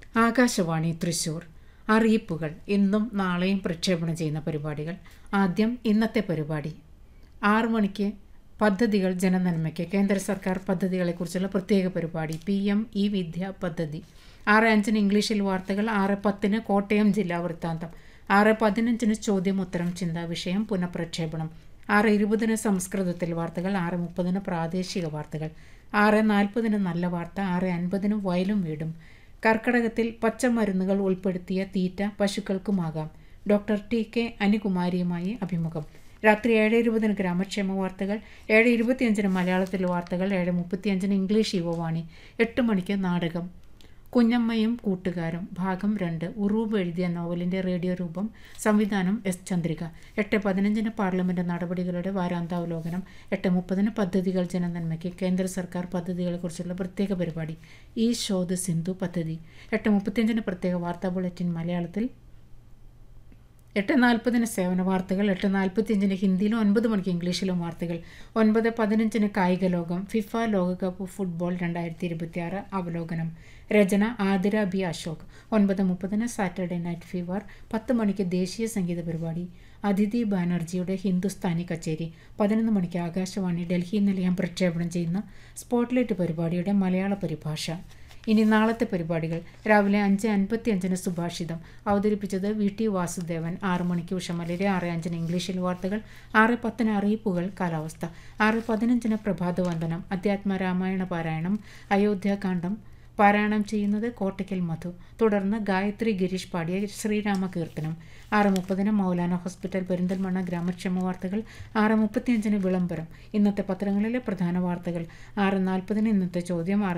ആകാശവാണി തൃശൂർ അറിയിപ്പുകൾ ഇന്നും നാളെയും പ്രക്ഷേപണം ചെയ്യുന്ന പരിപാടികൾ ആദ്യം ഇന്നത്തെ പരിപാടി ആറു മണിക്ക് പദ്ധതികൾ ജനനന്മയ്ക്ക് കേന്ദ്ര സർക്കാർ പദ്ധതികളെക്കുറിച്ചുള്ള പ്രത്യേക പരിപാടി പി എം ഇ വിദ്യ പദ്ധതി ആറ് അഞ്ചിന് ഇംഗ്ലീഷിൽ വാർത്തകൾ ആറ് പത്തിന് കോട്ടയം ജില്ലാ വൃത്താന്തം ആറ് പതിനഞ്ചിന് ചോദ്യം ഉത്തരം ചിന്താ വിഷയം പുനഃപ്രക്ഷേപണം ആറ് ഇരുപതിന് സംസ്കൃതത്തിൽ വാർത്തകൾ ആറ് മുപ്പതിന് പ്രാദേശിക വാർത്തകൾ ആറ് നാൽപ്പതിന് നല്ല വാർത്ത ആറ് അൻപതിന് വയലും വീടും കർക്കടകത്തിൽ പച്ചമരുന്നുകൾ ഉൾപ്പെടുത്തിയ തീറ്റ പശുക്കൾക്കുമാകാം ഡോക്ടർ ടി കെ അനുകുമാരിയുമായി അഭിമുഖം രാത്രി ഏഴ് ഇരുപതിന് ഗ്രാമക്ഷേമ വാർത്തകൾ ഏഴ് ഇരുപത്തിയഞ്ചിന് മലയാളത്തിൽ വാർത്തകൾ ഏഴ് മുപ്പത്തിയഞ്ചിന് ഇംഗ്ലീഷ് യുവവാണി എട്ട് മണിക്ക് നാടകം കുഞ്ഞമ്മയും കൂട്ടുകാരും ഭാഗം രണ്ട് ഉറൂബ് എഴുതിയ നോവലിൻ്റെ റേഡിയോ രൂപം സംവിധാനം എസ് ചന്ദ്രിക എട്ട് പതിനഞ്ചിന് പാർലമെൻറ്റ് നടപടികളുടെ വാരാന്താവലോകനം എട്ട് മുപ്പതിന് പദ്ധതികൾ ജനനന്മയ്ക്ക് കേന്ദ്ര സർക്കാർ പദ്ധതികളെക്കുറിച്ചുള്ള പ്രത്യേക പരിപാടി ഈ ശോധ സിന്ധു പദ്ധതി എട്ട് മുപ്പത്തിയഞ്ചിന് പ്രത്യേക വാർത്താ ബുള്ളറ്റിൻ മലയാളത്തിൽ എട്ട് നാൽപ്പതിന് സേവന വാർത്തകൾ എട്ട് നാൽപ്പത്തിയഞ്ചിന് ഹിന്ദിയിലും ഒൻപത് മണിക്ക് ഇംഗ്ലീഷിലും വാർത്തകൾ ഒൻപത് പതിനഞ്ചിന് കായിക ലോകം ഫിഫ ലോകകപ്പ് ഫുട്ബോൾ രണ്ടായിരത്തി ഇരുപത്തിയാറ് അവലോകനം രചന ആതിര ബി അശോക് ഒൻപത് മുപ്പതിന് സാറ്റർഡേ നൈറ്റ് ഫീവർ പത്ത് മണിക്ക് ദേശീയ സംഗീത പരിപാടി അതിഥി ബാനർജിയുടെ ഹിന്ദുസ്ഥാനി കച്ചേരി പതിനൊന്ന് മണിക്ക് ആകാശവാണി ഡൽഹി നിലയം പ്രക്ഷേപണം ചെയ്യുന്ന സ്പോട്ട്ലൈറ്റ് പരിപാടിയുടെ മലയാള പരിഭാഷ ഇനി നാളത്തെ പരിപാടികൾ രാവിലെ അഞ്ച് അൻപത്തി അഞ്ചിന് സുഭാഷിതം അവതരിപ്പിച്ചത് വി ടി വാസുദേവൻ ആറ് മണിക്ക് ഉഷമലരെ ആറ് അഞ്ചിന് ഇംഗ്ലീഷിൽ വാർത്തകൾ ആറ് പത്തിന് അറിയിപ്പുകൾ കാലാവസ്ഥ ആറ് പതിനഞ്ചിന് പ്രഭാതവന്ദനം അധ്യാത്മ രാമായണ പാരായണം അയോധ്യാകാന്ഡം പാരായണം ചെയ്യുന്നത് കോട്ടയ്ക്കൽ മധു തുടർന്ന് ഗായത്രി ഗിരീഷ് പാടിയ ശ്രീരാമ കീർത്തനം ആറ് മുപ്പതിന് മൗലാന ഹോസ്പിറ്റൽ പെരിന്തൽമണ്ണ ഗ്രാമക്ഷേമ വാർത്തകൾ ആറ് മുപ്പത്തിയഞ്ചിന് വിളംബരം ഇന്നത്തെ പത്രങ്ങളിലെ പ്രധാന വാർത്തകൾ ആറ് നാൽപ്പതിന് ഇന്നത്തെ ചോദ്യം ആറ്